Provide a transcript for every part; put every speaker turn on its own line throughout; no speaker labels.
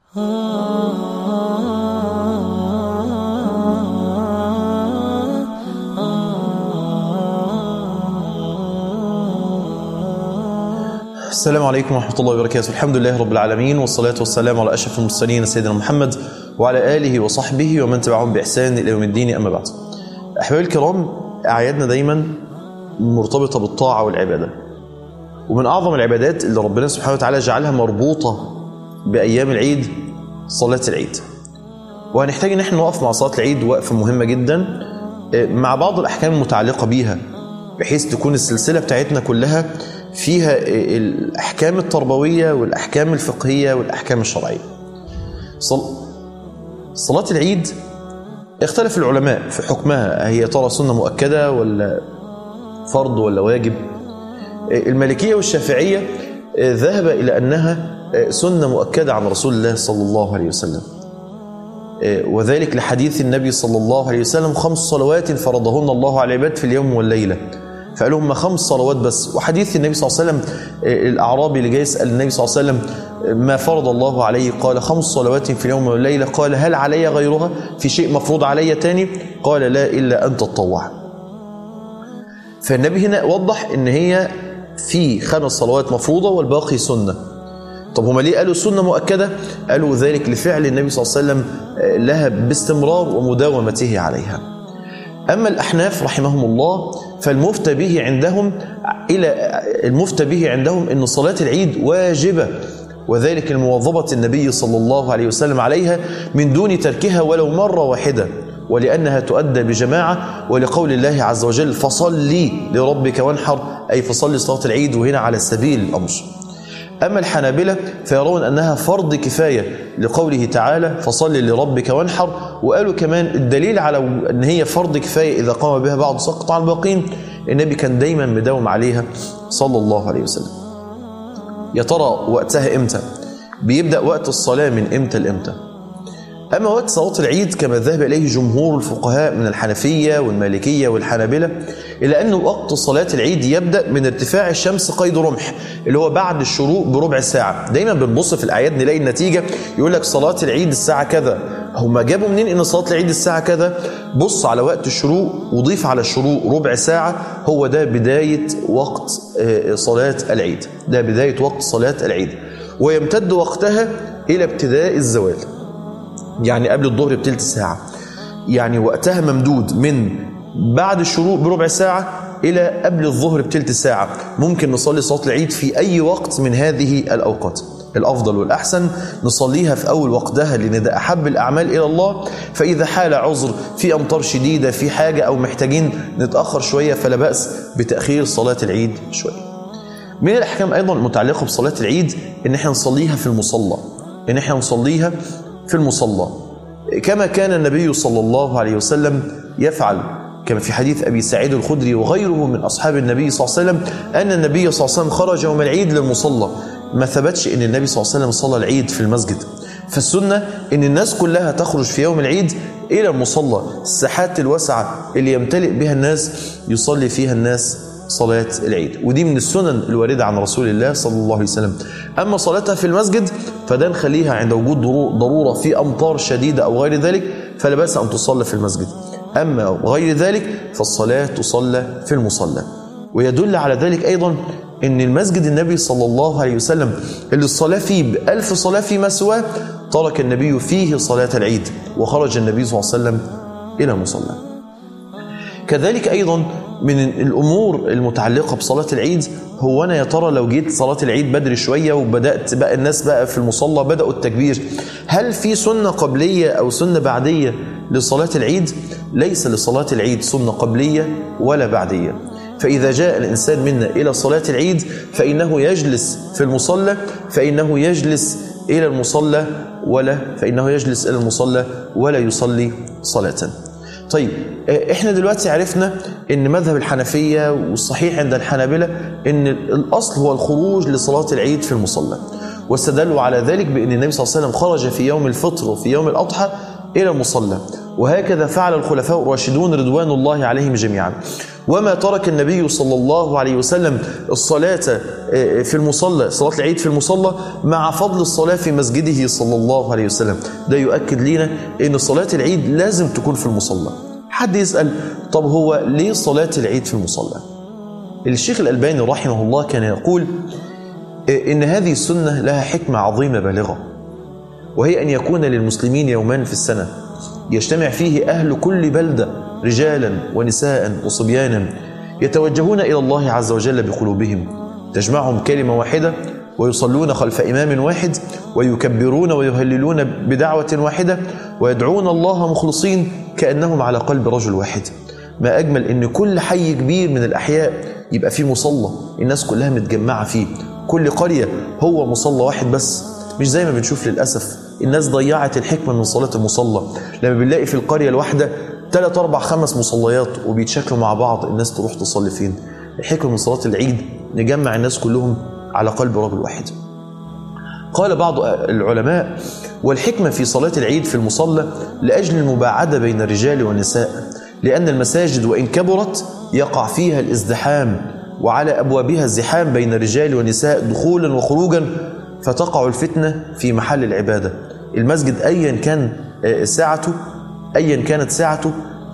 السلام عليكم ورحمة الله وبركاته الحمد لله رب العالمين والصلاة والسلام على أشرف المرسلين سيدنا محمد وعلى آله وصحبه ومن تبعهم بإحسان إلى يوم الدين أما بعد أحبابي الكرام أعيادنا دايما مرتبطة بالطاعة والعبادة ومن أعظم العبادات اللي ربنا سبحانه وتعالى جعلها مربوطة بأيام العيد صلاة العيد وهنحتاج ان احنا نقف مع صلاة العيد وقفة مهمة جدا مع بعض الأحكام المتعلقة بيها بحيث تكون السلسلة بتاعتنا كلها فيها الأحكام التربوية والأحكام الفقهية والأحكام الشرعية صل... صلاة العيد اختلف العلماء في حكمها هي ترى سنة مؤكدة ولا فرض ولا واجب المالكية والشافعية ذهب إلى أنها سنة مؤكدة عن رسول الله صلى الله عليه وسلم وذلك لحديث النبي صلى الله عليه وسلم خمس صلوات فرضهن الله على العباد في اليوم والليلة فقال لهم خمس صلوات بس وحديث النبي صلى الله عليه وسلم الأعرابي اللي جاي يسأل النبي صلى الله عليه وسلم ما فرض الله عليه قال خمس صلوات في اليوم والليلة قال هل علي غيرها في شيء مفروض علي تاني قال لا إلا أن تتطوع فالنبي هنا وضح ان هي في خمس صلوات مفروضة والباقي سنة طب هما ليه قالوا سنة مؤكدة قالوا ذلك لفعل النبي صلى الله عليه وسلم لها باستمرار ومداومته عليها أما الأحناف رحمهم الله فالمفتى به عندهم إلى المفتى به عندهم أن صلاة العيد واجبة وذلك المواظبة النبي صلى الله عليه وسلم عليها من دون تركها ولو مرة واحدة ولأنها تؤدى بجماعة ولقول الله عز وجل فصلي لربك وانحر أي فصلي صلاة العيد وهنا على سبيل الأمر أما الحنابلة فيرون أنها فرض كفاية لقوله تعالى فصل لربك وانحر وقالوا كمان الدليل على أن هي فرض كفاية إذا قام بها بعض سقط عن الباقين النبي كان دايما مداوم عليها صلى الله عليه وسلم يا ترى وقتها إمتى بيبدأ وقت الصلاة من إمتى لإمتى أما وقت صلاة العيد كما ذهب إليه جمهور الفقهاء من الحنفية والمالكية والحنابلة إلى أن وقت صلاة العيد يبدأ من ارتفاع الشمس قيد رمح اللي هو بعد الشروق بربع ساعة دايما بنبص في الأعياد نلاقي النتيجة يقول لك صلاة العيد الساعة كذا هم جابوا منين ان صلاه العيد الساعه كذا بص على وقت الشروق وضيف على الشروق ربع ساعه هو ده بدايه وقت صلاه العيد ده بدايه وقت صلاه العيد ويمتد وقتها الى ابتداء الزوال يعني قبل الظهر بتلت ساعة يعني وقتها ممدود من بعد الشروق بربع ساعة إلى قبل الظهر بتلت ساعة ممكن نصلي صلاة العيد في أي وقت من هذه الأوقات الأفضل والأحسن نصليها في أول وقتها لأن ده أحب الأعمال إلى الله فإذا حال عذر في أمطار شديدة في حاجة أو محتاجين نتأخر شوية فلا بأس بتأخير صلاة العيد شوية من الأحكام أيضا المتعلقة بصلاة العيد إن احنا نصليها في المصلى إن احنا نصليها في المصلى كما كان النبي صلى الله عليه وسلم يفعل كما في حديث أبي سعيد الخدري وغيره من أصحاب النبي صلى الله عليه وسلم أن النبي صلى الله عليه وسلم خرج يوم العيد للمصلى ما ثبتش أن النبي صلى الله عليه وسلم صلى العيد في المسجد فالسنة أن الناس كلها تخرج في يوم العيد إلى المصلى الساحات الواسعة اللي يمتلئ بها الناس يصلي فيها الناس صلاة العيد ودي من السنن الواردة عن رسول الله صلى الله عليه وسلم أما صلاتها في المسجد فده نخليها عند وجود ضرورة في أمطار شديدة أو غير ذلك فلا بأس أن تصلى في المسجد أما غير ذلك فالصلاة تصلى في المصلى ويدل على ذلك أيضا أن المسجد النبي صلى الله عليه وسلم اللي الصلاة فيه بألف صلاة فيما سواه ترك النبي فيه صلاة العيد وخرج النبي صلى الله عليه وسلم إلى مصلى كذلك أيضا من الأمور المتعلقة بصلاة العيد هو أنا يا ترى لو جيت صلاة العيد بدري شوية وبدأت بقى الناس بقى في المصلى بدأوا التكبير هل في سنة قبلية أو سنة بعدية لصلاة العيد؟ ليس لصلاة العيد سنة قبلية ولا بعدية فإذا جاء الإنسان منا إلى صلاة العيد فإنه يجلس في المصلى فإنه يجلس إلى المصلى ولا فإنه يجلس إلى المصلى ولا يصلي صلاة طيب احنا دلوقتي عرفنا ان مذهب الحنفية والصحيح عند الحنابلة ان الاصل هو الخروج لصلاة العيد في المصلى واستدلوا على ذلك بان النبي صلى الله عليه وسلم خرج في يوم الفطر وفي يوم الاضحى الى المصلى وهكذا فعل الخلفاء الراشدون رضوان الله عليهم جميعا وما ترك النبي صلى الله عليه وسلم الصلاة في المصلى صلاة العيد في المصلى مع فضل الصلاة في مسجده صلى الله عليه وسلم ده يؤكد لنا أن صلاة العيد لازم تكون في المصلى حد يسأل طب هو ليه صلاة العيد في المصلى الشيخ الألباني رحمه الله كان يقول إن هذه السنة لها حكمة عظيمة بالغة وهي أن يكون للمسلمين يومان في السنة يجتمع فيه أهل كل بلدة رجالا ونساء وصبيانا يتوجهون إلى الله عز وجل بقلوبهم تجمعهم كلمة واحدة ويصلون خلف إمام واحد ويكبرون ويهللون بدعوة واحدة ويدعون الله مخلصين كأنهم على قلب رجل واحد ما أجمل أن كل حي كبير من الأحياء يبقى فيه مصلى الناس كلها متجمعة فيه كل قرية هو مصلى واحد بس مش زي ما بنشوف للأسف الناس ضيعت الحكمة من صلاة المصلى لما بنلاقي في القرية الواحدة ثلاث أربع خمس مصليات وبيتشكلوا مع بعض الناس تروح تصلي فين الحكمة من صلاة العيد نجمع الناس كلهم على قلب رجل واحد قال بعض العلماء والحكمة في صلاة العيد في المصلى لأجل المباعدة بين الرجال والنساء لأن المساجد وإن كبرت يقع فيها الازدحام وعلى أبوابها الزحام بين الرجال والنساء دخولا وخروجا فتقع الفتنة في محل العبادة المسجد أيا كان ساعته أيا كانت ساعته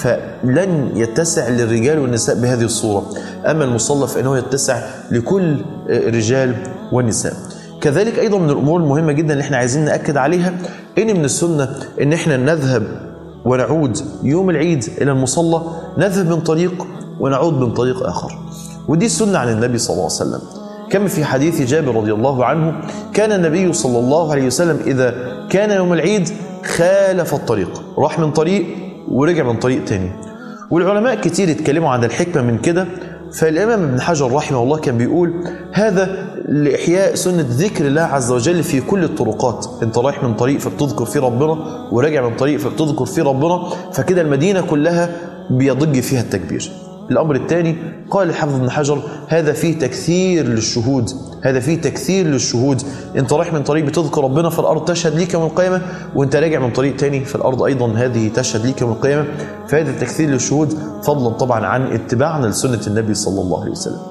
فلن يتسع للرجال والنساء بهذه الصورة أما المصلى فإنه يتسع لكل الرجال والنساء كذلك أيضا من الأمور المهمة جدا اللي احنا عايزين نأكد عليها إن من السنة إن احنا نذهب ونعود يوم العيد إلى المصلى نذهب من طريق ونعود من طريق آخر ودي السنة عن النبي صلى الله عليه وسلم كما في حديث جابر رضي الله عنه كان النبي صلى الله عليه وسلم إذا كان يوم العيد خالف الطريق راح من طريق ورجع من طريق تاني والعلماء كتير اتكلموا عن الحكمة من كده فالإمام ابن حجر رحمه الله كان بيقول هذا لإحياء سنة ذكر الله عز وجل في كل الطرقات انت رايح من طريق فبتذكر فيه ربنا وراجع من طريق فبتذكر فيه ربنا فكده المدينة كلها بيضج فيها التكبير الأمر الثاني قال الحافظ ابن حجر هذا فيه تكثير للشهود هذا فيه تكثير للشهود انت رايح من طريق بتذكر ربنا في الأرض تشهد ليك يوم القيامة وانت راجع من طريق تاني في الأرض أيضا هذه تشهد ليك يوم القيامة فهذا تكثير للشهود فضلا طبعا عن اتباعنا لسنة النبي صلى الله عليه وسلم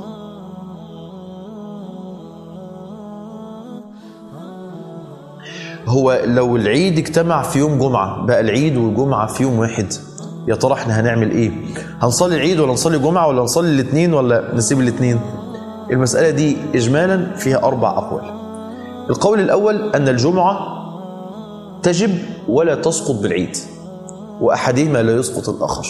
هو لو العيد اجتمع في يوم جمعة بقى العيد والجمعة في يوم واحد يا ترى احنا هنعمل ايه هنصلي العيد ولا نصلي جمعة ولا نصلي الاثنين ولا نسيب الاثنين المسألة دي إجمالا فيها أربع أقوال القول الأول أن الجمعة تجب ولا تسقط بالعيد وأحدهما لا يسقط الآخر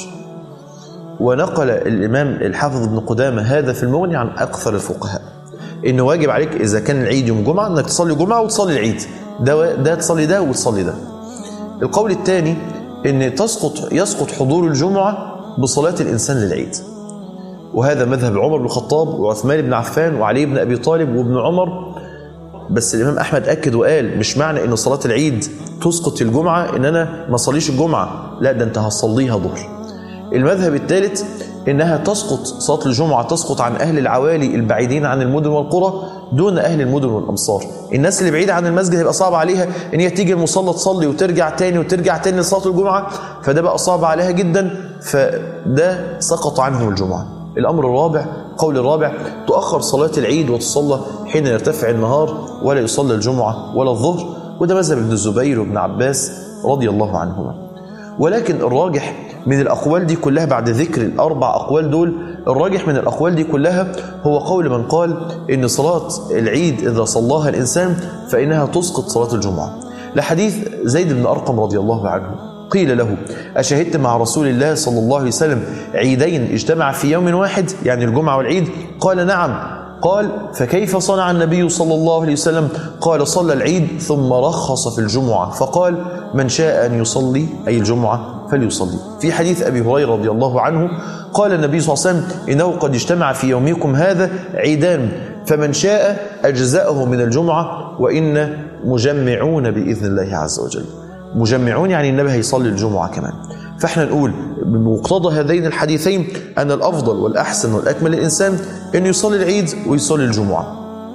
ونقل الإمام الحافظ ابن قدامة هذا في المغني عن أكثر الفقهاء إنه واجب عليك إذا كان العيد يوم جمعة إنك تصلي جمعة وتصلي العيد ده ده تصلي ده وتصلي ده القول الثاني ان تسقط يسقط حضور الجمعه بصلاه الانسان للعيد وهذا مذهب عمر بن الخطاب وعثمان بن عفان وعلي بن ابي طالب وابن عمر بس الامام احمد اكد وقال مش معنى ان صلاه العيد تسقط الجمعه ان انا ما اصليش الجمعه لا ده انت هتصليها ظهر المذهب الثالث انها تسقط صلاه الجمعه تسقط عن اهل العوالي البعيدين عن المدن والقرى دون اهل المدن والامصار الناس اللي بعيده عن المسجد هيبقى صعب عليها ان هي تيجي المصلى تصلي وترجع تاني وترجع تاني لصلاه الجمعه فده بقى صعب عليها جدا فده سقط عنهم الجمعه الامر الرابع قول الرابع تؤخر صلاه العيد وتصلى حين يرتفع النهار ولا يصلى الجمعه ولا الظهر وده مذهب ابن الزبير وابن عباس رضي الله عنهما ولكن الراجح من الأقوال دي كلها بعد ذكر الأربع أقوال دول الراجح من الأقوال دي كلها هو قول من قال إن صلاة العيد إذا صلاها الإنسان فإنها تسقط صلاة الجمعة لحديث زيد بن أرقم رضي الله عنه قيل له أشهدت مع رسول الله صلى الله عليه وسلم عيدين اجتمع في يوم واحد يعني الجمعة والعيد قال نعم قال فكيف صنع النبي صلى الله عليه وسلم قال صلى العيد ثم رخص في الجمعة فقال من شاء أن يصلي أي الجمعة فليصلي في حديث أبي هريرة رضي الله عنه قال النبي صلى الله عليه وسلم إنه قد اجتمع في يومكم هذا عيدان فمن شاء أجزأه من الجمعة وإن مجمعون بإذن الله عز وجل مجمعون يعني النبي هيصلي الجمعة كمان فاحنا نقول بمقتضى هذين الحديثين أن الأفضل والأحسن والأكمل للإنسان أن يصلي العيد ويصلي الجمعة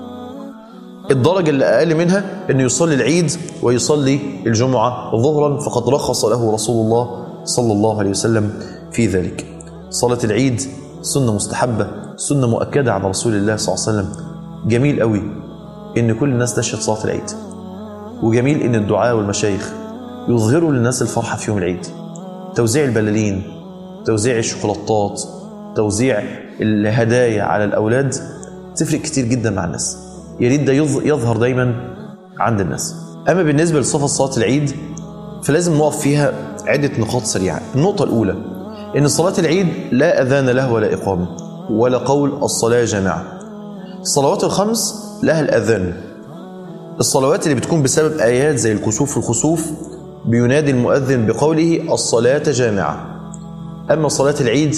الدرجة اللي أقل منها أنه يصلي العيد ويصلي الجمعة ظهرا فقد رخص له رسول الله صلى الله عليه وسلم في ذلك صلاة العيد سنة مستحبة سنة مؤكدة عن رسول الله صلى الله عليه وسلم جميل قوي إن كل الناس تشهد صلاة العيد وجميل إن الدعاء والمشايخ يظهروا للناس الفرحة في يوم العيد توزيع البلالين توزيع الشوكولاتات توزيع الهدايا على الأولاد تفرق كتير جدا مع الناس يا ريت ده يظهر دايما عند الناس أما بالنسبة لصفة صلاة العيد فلازم نقف فيها عدة نقاط سريعة النقطة الأولى إن صلاة العيد لا أذان له ولا إقامة ولا قول الصلاة جامعة الصلوات الخمس لها الأذان الصلوات اللي بتكون بسبب آيات زي الكسوف والخسوف بينادي المؤذن بقوله الصلاة جامعة أما صلاة العيد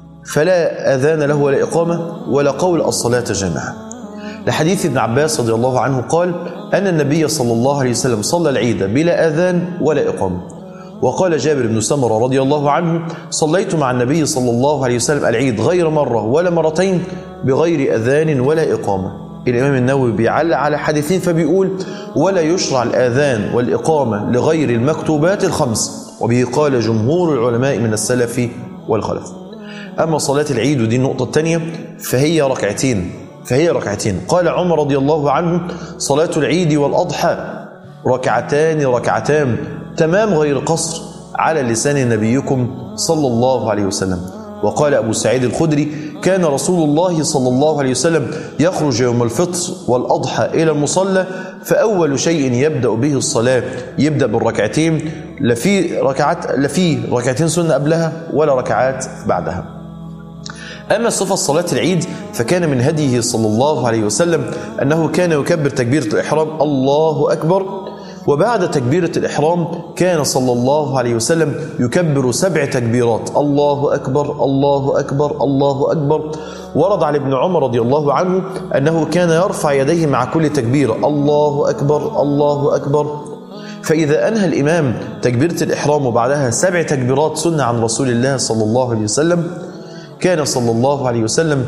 فلا أذان له ولا إقامة ولا قول الصلاة جامعة لحديث ابن عباس رضي الله عنه قال أن النبي صلى الله عليه وسلم صلى العيد بلا أذان ولا إقامة وقال جابر بن سمرة رضي الله عنه صليت مع النبي صلى الله عليه وسلم العيد غير مرة ولا مرتين بغير أذان ولا إقامة الإمام النووي بيعلق على حديثين فبيقول ولا يشرع الآذان والإقامة لغير المكتوبات الخمس وبه قال جمهور العلماء من السلف والخلف أما صلاة العيد ودي النقطة الثانية فهي ركعتين فهي ركعتين قال عمر رضي الله عنه صلاة العيد والأضحى ركعتان ركعتان تمام غير قصر على لسان نبيكم صلى الله عليه وسلم وقال أبو سعيد الخدري كان رسول الله صلى الله عليه وسلم يخرج يوم الفطر والأضحى إلى المصلى فأول شيء يبدأ به الصلاة يبدأ بالركعتين لفي ركعات لفي ركعتين سنة قبلها ولا ركعات بعدها أما صفة صلاة العيد فكان من هديه صلى الله عليه وسلم أنه كان يكبر تكبيرة الإحرام الله أكبر وبعد تكبيرة الإحرام كان صلى الله عليه وسلم يكبر سبع تكبيرات الله أكبر الله أكبر الله أكبر ورد عن ابن عمر رضي الله عنه أنه كان يرفع يديه مع كل تكبيرة الله أكبر الله أكبر فإذا أنهى الإمام تكبيرة الإحرام وبعدها سبع تكبيرات سنة عن رسول الله صلى الله عليه وسلم كان صلى الله عليه وسلم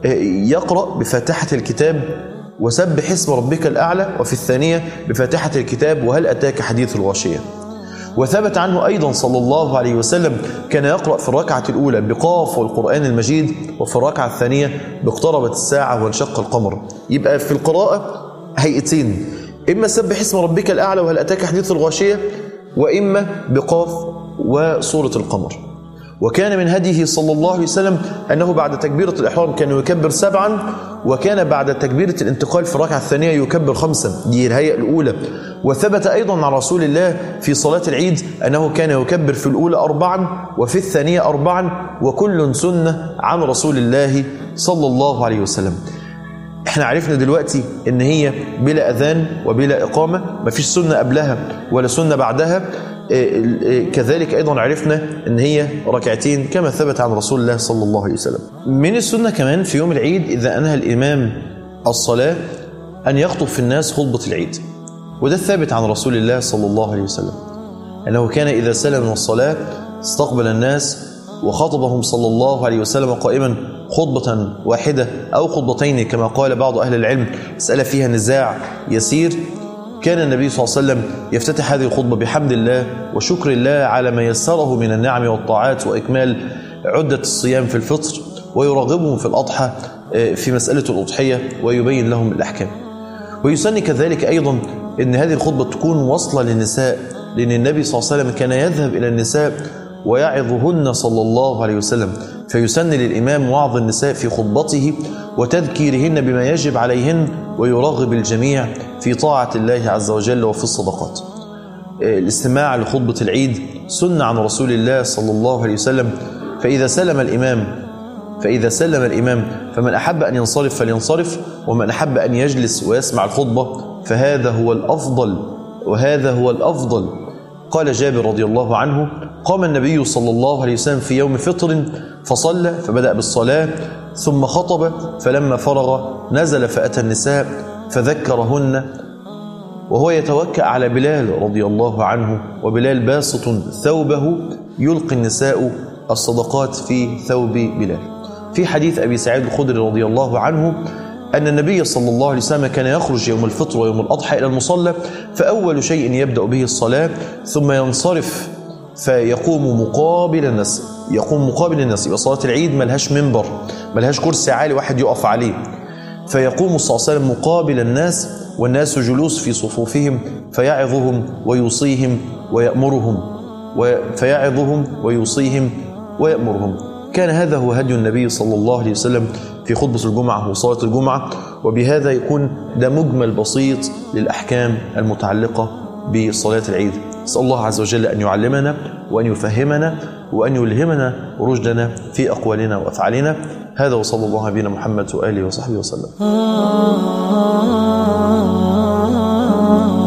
يقرأ بفاتحة الكتاب وسبح اسم ربك الأعلى وفي الثانية بفاتحة الكتاب وهل أتاك حديث الغاشية وثبت عنه أيضا صلى الله عليه وسلم كان يقرأ في الركعة الأولى بقاف والقرآن المجيد وفي الركعة الثانية باقتربت الساعة وانشق القمر يبقى في القراءة هيئتين إما سبح اسم ربك الأعلى وهل أتاك حديث الغاشية وإما بقاف وصورة القمر وكان من هديه صلى الله عليه وسلم أنه بعد تكبيرة الإحرام كان يكبر سبعا وكان بعد تكبيرة الانتقال في الركعة الثانية يكبر خمسا دي الهيئة الأولى وثبت أيضا عن رسول الله في صلاة العيد أنه كان يكبر في الأولى أربعا وفي الثانية أربعا وكل سنة عن رسول الله صلى الله عليه وسلم احنا عرفنا دلوقتي ان هي بلا اذان وبلا اقامه مفيش سنه قبلها ولا سنه بعدها كذلك ايضا عرفنا ان هي ركعتين كما ثبت عن رسول الله صلى الله عليه وسلم من السنه كمان في يوم العيد اذا انهى الامام الصلاه ان يخطب في الناس خطبه العيد وده الثابت عن رسول الله صلى الله عليه وسلم انه كان اذا سلم من الصلاه استقبل الناس وخطبهم صلى الله عليه وسلم قائما خطبة واحدة أو خطبتين كما قال بعض أهل العلم مسألة فيها نزاع يسير كان النبي صلى الله عليه وسلم يفتتح هذه الخطبة بحمد الله وشكر الله على ما يسره من النعم والطاعات وإكمال عدة الصيام في الفطر ويرغبهم في الأضحى في مسألة الأضحية ويبين لهم الأحكام ويسن كذلك أيضا أن هذه الخطبة تكون وصلة للنساء لأن النبي صلى الله عليه وسلم كان يذهب إلى النساء ويعظهن صلى الله عليه وسلم فيسن للإمام وعظ النساء في خطبته وتذكيرهن بما يجب عليهن ويرغب الجميع في طاعة الله عز وجل وفي الصدقات الاستماع لخطبة العيد سنة عن رسول الله صلى الله عليه وسلم فإذا سلم الإمام فإذا سلم الإمام فمن أحب أن ينصرف فلينصرف ومن أحب أن يجلس ويسمع الخطبة فهذا هو الأفضل وهذا هو الأفضل قال جابر رضي الله عنه قام النبي صلى الله عليه وسلم في يوم فطر فصلى فبدأ بالصلاة ثم خطب فلما فرغ نزل فأتى النساء فذكرهن وهو يتوكأ على بلال رضي الله عنه وبلال باسط ثوبه يلقي النساء الصدقات في ثوب بلال في حديث أبي سعيد الخدري رضي الله عنه أن النبي صلى الله عليه وسلم كان يخرج يوم الفطر ويوم الأضحى إلى المصلى فأول شيء يبدأ به الصلاة ثم ينصرف فيقوم مقابل الناس يقوم مقابل الناس يبقى صلاة العيد ملهاش منبر ملهاش كرسي عالي واحد يقف عليه فيقوم صلى الله عليه وسلم مقابل الناس والناس جلوس في صفوفهم فيعظهم ويوصيهم ويأمرهم فيعظهم ويوصيهم ويأمرهم كان هذا هو هدي النبي صلى الله عليه وسلم في خطبة الجمعة وصلاة الجمعة وبهذا يكون ده مجمل بسيط للأحكام المتعلقة بصلاة العيد نسأل الله عز وجل أن يعلمنا وأن يفهمنا وأن يلهمنا رشدنا في أقوالنا وأفعالنا هذا وصلى الله على نبينا محمد وآله وصحبه وسلم